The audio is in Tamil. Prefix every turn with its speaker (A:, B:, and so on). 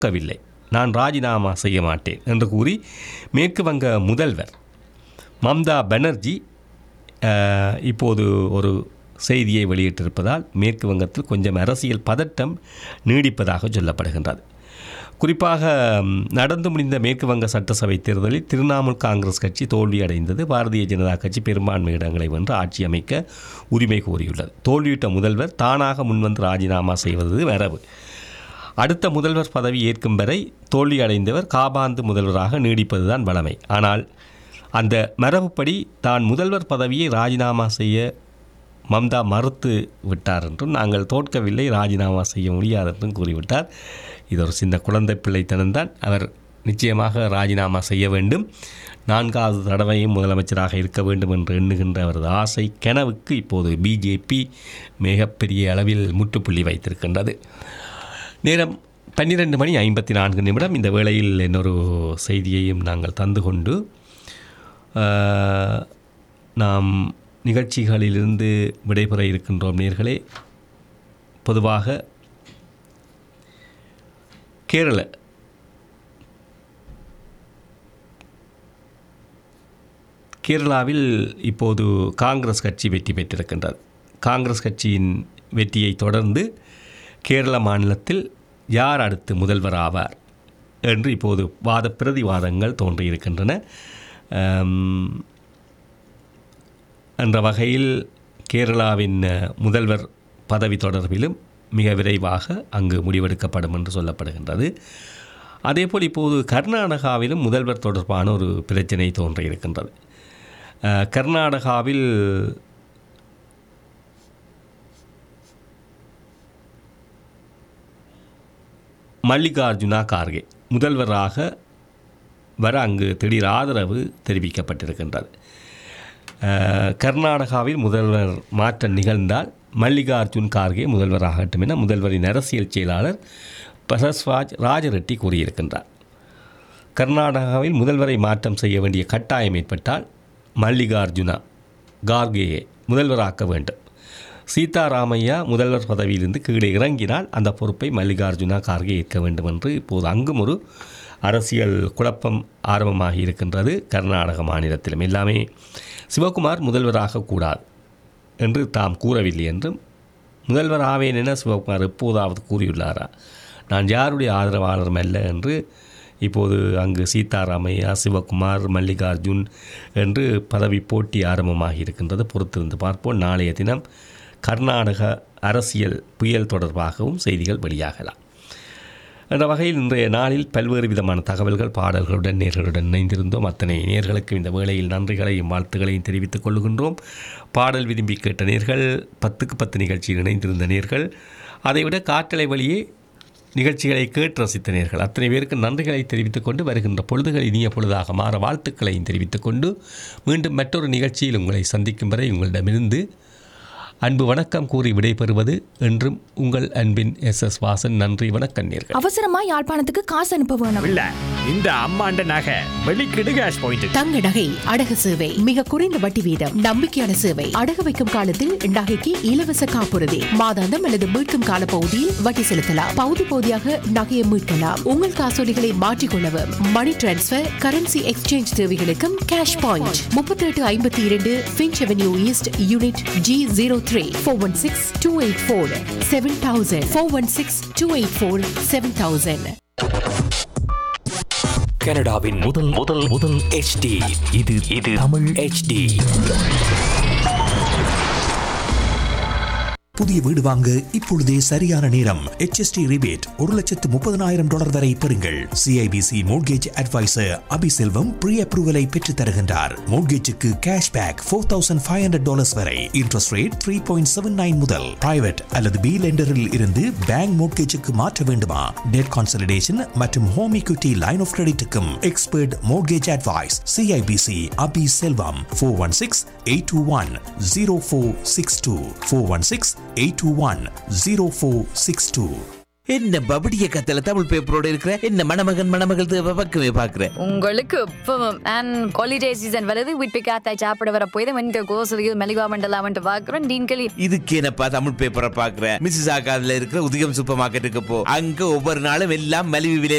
A: தோற்கவில்லை நான் ராஜினாமா செய்ய மாட்டேன் என்று கூறி மேற்கு வங்க முதல்வர் மம்தா பானர்ஜி அஹ், இப்போது ஒரு செய்தியை வெளியிட்டிருப்பதால் மேற்கு வங்கத்தில் கொஞ்சம் அரசியல் பதட்டம் நீடிப்பதாக சொல்லப்படுகின்றது குறிப்பாக ம், நடந்து முடிந்த மேற்கு வங்க சட்டசபை தேர்தலில் திரிணாமுல் காங்கிரஸ் கட்சி தோல்வியடைந்தது பாரதிய ஜனதா கட்சி பெரும்பான்மை இடங்களை வென்று ஆட்சி அமைக்க உரிமை கோரியுள்ளது தோல்வியிட்ட முதல்வர் தானாக முன்வந்து ராஜினாமா செய்வது வரவு அடுத்த முதல்வர் பதவி ஏற்கும் வரை தோல்வியடைந்தவர் காபாந்து முதல்வராக நீடிப்பதுதான் வழமை ஆனால் அந்த மரபுப்படி தான் முதல்வர் பதவியை ராஜினாமா செய்ய மம்தா மறுத்து விட்டார் என்றும் நாங்கள் தோற்கவில்லை ராஜினாமா செய்ய முடியாது என்றும் கூறிவிட்டார் இது ஒரு சின்ன குழந்தை பிள்ளைத்தனம்தான் அவர் நிச்சயமாக ராஜினாமா செய்ய வேண்டும் நான்காவது தடவையும் முதலமைச்சராக இருக்க வேண்டும் என்று எண்ணுகின்ற அவரது ஆசை கனவுக்கு இப்போது பிஜேபி மிகப்பெரிய அளவில் முற்றுப்புள்ளி வைத்திருக்கின்றது நேரம் பன்னிரெண்டு மணி ஐம்பத்தி நான்கு நிமிடம் இந்த வேளையில் இன்னொரு செய்தியையும் நாங்கள் தந்து கொண்டு ஆஹ், நாம் நிகழ்ச்சிகளிலிருந்து விடைபெற இருக்கின்றோம் நேர்களே பொதுவாக கேரள கேரளாவில் இப்போது காங்கிரஸ் கட்சி வெற்றி பெற்றிருக்கின்றது காங்கிரஸ் கட்சியின் வெற்றியை தொடர்ந்து கேரள மாநிலத்தில் யார் அடுத்து முதல்வர் ஆவார் என்று இப்போது வாத பிரதிவாதங்கள் தோன்றியிருக்கின்றன ஆம், என்ற வகையில் கேரளாவின் அஹ், முதல்வர் பதவி தொடர்பிலும் மிக விரைவாக அங்கு முடிவெடுக்கப்படும் என்று சொல்லப்படுகின்றது அதேபோல் இப்போது கர்நாடகாவிலும் முதல்வர் தொடர்பான ஒரு பிரச்சனை தோன்றியிருக்கின்றது அஹ், கர்நாடகாவில் மல்லிகார்ஜுனா கார்கே முதல்வராக வர அங்கு திடீர் ஆதரவு தெரிவிக்கப்பட்டிருக்கின்றது அஹ், கர்நாடகாவில் முதல்வர் மாற்றம் நிகழ்ந்தால் மல்லிகார்ஜுன் கார்கே முதல்வராகட்டும் என முதல்வரின் அரசியல் செயலாளர் பரஸ்வாஜ் ராஜரெட்டி கூறியிருக்கின்றார் கர்நாடகாவில் முதல்வரை மாற்றம் செய்ய வேண்டிய கட்டாயம் ஏற்பட்டால் மல்லிகார்ஜுனா கார்கேயை முதல்வராக்க வேண்டும் சீதாராமையா முதல்வர் பதவியிலிருந்து கீழே இறங்கினால் அந்த பொறுப்பை மல்லிகார்ஜுனா கார்கே ஏற்க வேண்டும் என்று இப்போது அங்கும் ஒரு அரசியல் குழப்பம் ஆரம்பமாகி இருக்கின்றது கர்நாடக மாநிலத்திலும் எல்லாமே சிவகுமார் முதல்வராக கூடாது என்று தாம் கூறவில்லை என்றும் முதல்வர் ஆவேன் என சிவகுமார் எப்போதாவது கூறியுள்ளாரா நான் யாருடைய ஆதரவாளரும் அல்ல என்று இப்போது அங்கு சீதாராமையா சிவகுமார் மல்லிகார்ஜுன் என்று பதவி போட்டி ஆரம்பமாகி இருக்கின்றது பொறுத்திருந்து பார்ப்போம் நாளைய தினம் கர்நாடக அரசியல் புயல் தொடர்பாகவும் செய்திகள் வெளியாகலாம் என்ற வகையில் இன்றைய நாளில் பல்வேறு விதமான தகவல்கள் பாடல்களுடன் நேர்களுடன் இணைந்திருந்தோம் அத்தனை நேர்களுக்கும் இந்த வேளையில் நன்றிகளையும் வாழ்த்துக்களையும் தெரிவித்துக் கொள்கின்றோம் பாடல் விரும்பி கேட்ட நேர்கள் பத்துக்கு பத்து நிகழ்ச்சியில் இணைந்திருந்த நேர்கள் அதைவிட காற்றலை வழியே நிகழ்ச்சிகளை கேட்டு ரசித்த நேர்கள் அத்தனை பேருக்கு நன்றிகளை தெரிவித்துக் கொண்டு வருகின்ற பொழுதுகள் இனிய பொழுதாக மாற வாழ்த்துக்களையும் தெரிவித்துக் கொண்டு மீண்டும் மற்றொரு நிகழ்ச்சியில் உங்களை சந்திக்கும் வரை உங்களிடமிருந்து அன்பு வணக்கம் கூறி விடைபெறுவது என்றும் உங்கள் அன்பின் எஸ் எஸ் வாசன் நன்றி வணக்கம் நேர்கள்
B: அவசரமா யாழ்ப்பாணத்துக்கு காசு அனுப்ப வேணும்
C: இல்ல இந்த அம்மாண்ட நகை வெளிக்கிடு கேஷ் பாயிண்ட்
D: தங்க நகை அடகு சேவை மிக குறைந்த வட்டி வீதம் நம்பிக்கையான சேவை அடகு வைக்கும் காலத்தில் நகைக்கு இலவச காப்புறுதி மாதாந்தம் அல்லது மீட்கும் கால பகுதியில் வட்டி செலுத்தலாம் பகுதி பகுதியாக நகையை மீட்கலாம் உங்கள் காசோலிகளை மாற்றிக்கொள்ளவும் மணி டிரான்ஸ்பர் கரன்சி எக்ஸ்சேஞ்ச் தேவைகளுக்கும் கேஷ் பாயிண்ட் முப்பத்தி எட்டு ஐம்பத்தி இரண்டு Finch avenue east unit G zero three four one six two eight four seven thousand four one six two eight four seven thousand
E: கனடாவின் முதல் முதல் முதல் HD இது இது தமிழ் HD
F: புதிய வீடு வாங்க இப்பொழுதே சரியான நேரம் HST ரிபேட் ஒரு லட்சத்து முப்பதனாயிரம் டாலர் வரை பெறுங்கள் CIBC mortgage advisor Abiselvam pre அப்ரூவலை பெற்றுத் தருகின்றார் மோட்கேஜுக்கு cash back four thousand five hundred dollars வரை interest rate three point seven nine முதல் பிரைவேட் அல்லது பி லெண்டரில் இருந்து பேங்க் மோட்கேஜுக்கு மாற்ற வேண்டுமா டெட் கான்சல்டேஷன் மற்றும் ஹோம் equity லைன் ஆஃப் கிரெடிட்டுக்கும் expert mortgage advice CIBC Abi Selvam four one six eight two one zero four six two four one six eight two one zero four six two
G: என்ன பபடிய கத்தல தமிழ் பேப்பரோட இருக்கிற என்ன மணமகன் மணமகள் தேவை பக்கமே பாக்குற
H: உங்களுக்கு இப்பவும் அண்ட் ஹாலிடே சீசன் வருது வீட்டு காத்தாய் சாப்பிட வர போய் வந்து கோசலியில் மெலிகா மண்டலாம் வந்து பார்க்குறோம் டீன்களி
G: இதுக்கு என்னப்பா தமிழ் பேப்பரை பாக்குற மிஸ்ஸஸ் ஆகாதுல இருக்கிற உதயம் சூப்பர் மார்க்கெட்டுக்கு போ அங்க ஒவ்வொரு நாளும் எல்லாம் மலிவு விலை